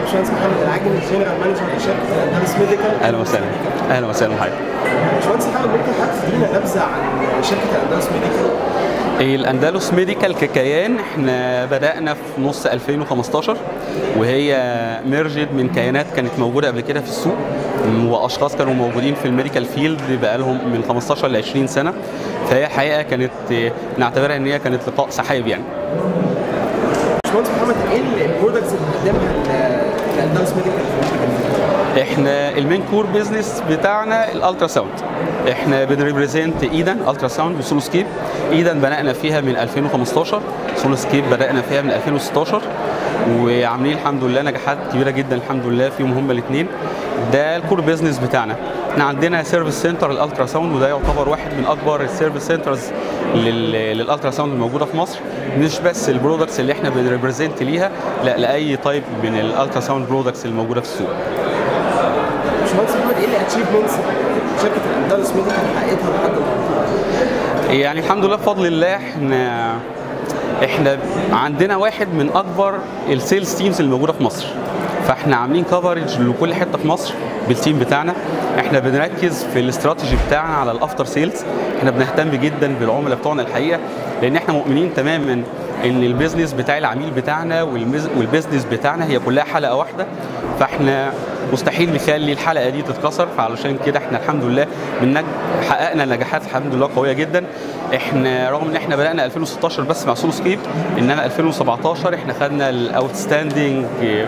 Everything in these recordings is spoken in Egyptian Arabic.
باشمهندس محمد العاجل الجنرال مانجر لشركه اندلس ميديكال اهلا وسهلا اهلا وسهلا حضرتك باشمهندس محمد ممكن حضرتك تدينا نبذه عن شركه اندلس ميديكال الاندلس ميديكال ككيان احنا بدانا في نص 2015 وهي ميرجد من كيانات كانت موجوده قبل كده في السوق واشخاص كانوا موجودين في الميديكال فيلد بقالهم من 15 ل 20 سنه فهي حقيقه كانت نعتبرها ان هي كانت لقاء سحاب يعني باشمهندس محمد ايه البرودكتس اللي بتقدمها الاندلس ميديكال احنا المين كور بيزنس بتاعنا الالترا ساوند احنا بنريبريزنت ايدن الترا ساوند وسولوسكيب ايدن بدانا فيها من 2015 سولوسكيب بدانا فيها من 2016 وعاملين الحمد لله نجاحات كبيره جدا الحمد لله فيهم هم الاثنين ده الكور بيزنس بتاعنا احنا عندنا سيرفيس سنتر الالترا ساوند وده يعتبر واحد من اكبر السيرفيس سنترز للالترا ساوند الموجوده في مصر مش بس البرودكتس اللي احنا بنريبريزنت ليها لا لاي تايب من الالترا ساوند برودكتس الموجوده في السوق باشمهندس محمد ايه الاتشيفمنتس شركه الاندلس ميديكال حققتها لحد النهارده؟ يعني الحمد لله بفضل الله احنا احنا عندنا واحد من اكبر السيلز تيمز اللي موجوده في مصر فاحنا عاملين كفرج لكل حته في مصر بالتيم بتاعنا احنا بنركز في الاستراتيجي بتاعنا على الافتر سيلز احنا بنهتم جدا بالعملاء بتوعنا الحقيقه لان احنا مؤمنين تماما ان البيزنس بتاع العميل بتاعنا والبيزنس بتاعنا هي كلها حلقه واحده فاحنا مستحيل نخلي الحلقه دي تتكسر فعلشان كده احنا الحمد لله من حققنا نجاحات الحمد لله قويه جدا احنا رغم ان احنا بدانا 2016 بس مع سولو سكيب انما 2017 احنا خدنا الاوتستاندنج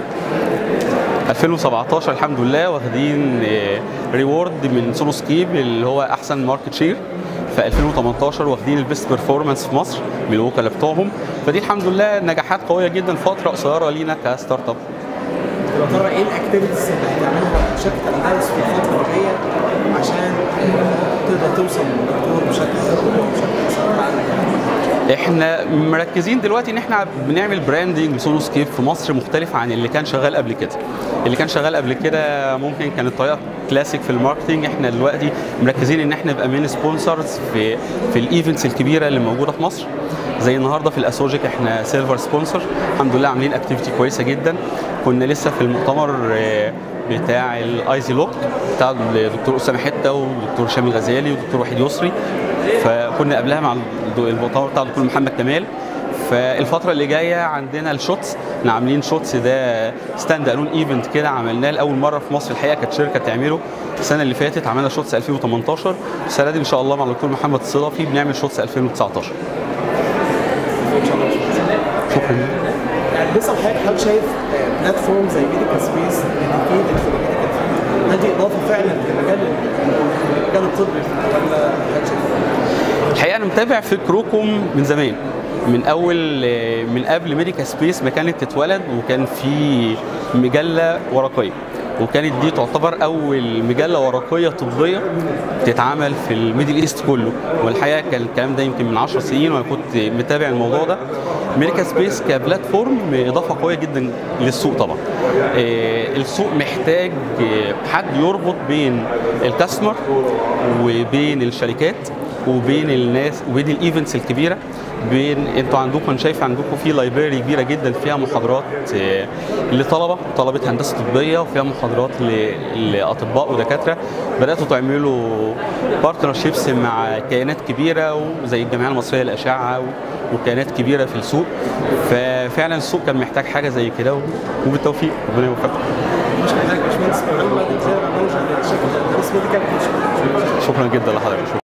2017 الحمد لله واخدين ريورد من سولو سكيب اللي هو احسن ماركت شير في 2018 واخدين البيست بيرفورمانس في مصر من الوكلاء بتوعهم فدي الحمد لله نجاحات قويه جدا في فتره قصيره لينا كستارت اب يا ترى ايه الاكتيفيتيز اللي هتعملها شركه الاندلس في الفتره الجايه عشان تقدر توصل للدكتور بشكل بشكل احنا مركزين دلوقتي ان احنا بنعمل براندنج لسولو سكيب في مصر مختلف عن اللي كان شغال قبل كده اللي كان شغال قبل كده ممكن كانت طريقه كلاسيك في الماركتنج احنا دلوقتي مركزين ان احنا نبقى مين سبونسرز في في الايفنتس الكبيره اللي موجوده في مصر زي النهارده في الاسوجيك احنا سيلفر سبونسر الحمد لله عاملين اكتيفيتي كويسه جدا كنا لسه في المؤتمر بتاع الايزي لوك بتاع الدكتور اسامه حته والدكتور شامل غزالي والدكتور وحيد يسري فكنا قبلها مع المؤتمر بتاع الدكتور محمد كمال فالفترة اللي جاية عندنا الشوتس احنا عاملين شوتس ده ستاند الون ايفنت كده عملناه لأول مرة في مصر الحقيقة كانت شركة تعمله السنة اللي فاتت عملنا شوتس 2018 السنة دي إن شاء الله مع الدكتور محمد الصدفي بنعمل شوتس 2019 شكرا يعني لسه حضرتك حضرتك شايف بلاتفورم زي ميديكال سبيس ديديكيتد في الميديكال فيلد ده دي اضافه فعلا لمجال المجال الطبي ولا حضرتك شايف الحقيقه انا متابع فكركم من زمان من اول من قبل ميديكال سبيس ما كانت تتولد وكان في مجله ورقيه وكانت دي تعتبر اول مجله ورقيه طبيه تتعمل في الميدل ايست كله والحقيقه كان الكلام ده يمكن من 10 سنين وانا كنت متابع الموضوع ده ميديكال سبيس كبلاتفورم اضافه قويه جدا للسوق طبعا السوق محتاج حد يربط بين الكاستمر وبين الشركات وبين الناس وبين الايفنتس الكبيره بين انتوا عندكم انا شايف عندكم في لايبراري كبيره جدا فيها محاضرات لطلبه طلبه هندسه طبيه وفيها محاضرات لاطباء ودكاتره بداتوا تعملوا بارتنرشيبس مع كيانات كبيره وزي الجمعيه المصريه للاشعه وكيانات كبيره في السوق ففعلا السوق كان محتاج حاجه زي كده وبالتوفيق ربنا يوفقكم شكرا لك باشمهندس محمد شكرا جدا لحضرتك